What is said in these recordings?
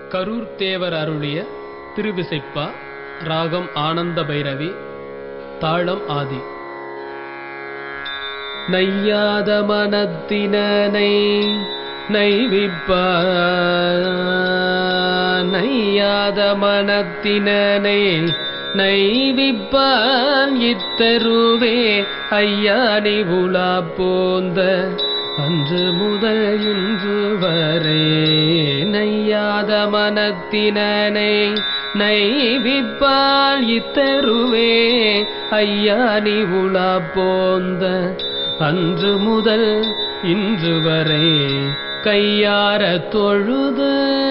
கரூர் தேவர் அருளிய திருவிசைப்பா ராகம் ஆனந்த பைரவி தாளம் ஆதி நையாத மனத்தினனை நைவிப்ப நையாத மனத்தினனை நைவிப்பான் இத்தருவே ஐயா நீ உலா போந்த அன்று முதல் இன்று வரை நையாத மனத்தினனை நைவிப்பால் இத்தருவே ஐயா நீ உலா போந்த அன்று முதல் இன்று வரை கையார தொழுது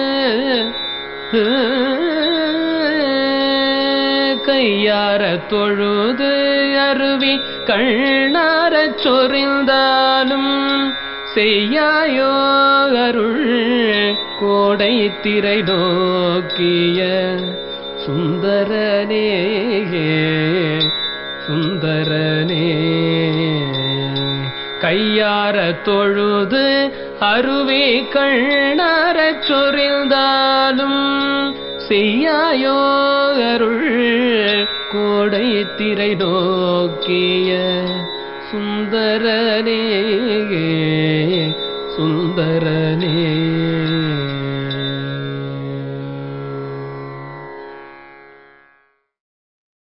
கையார தொழுது அருவி கண்ணாரச் சொரிந்தாலும் செய்யாயோ அருள் கோடை திரை நோக்கிய சுந்தரனே சுந்தரனே கையார தொழுது அருவி கண்ணாரச் சொரிந்தாலும் செய்யாயோ அருள் கோடை திரை நோக்கிய சுந்தரனே சுந்தரனே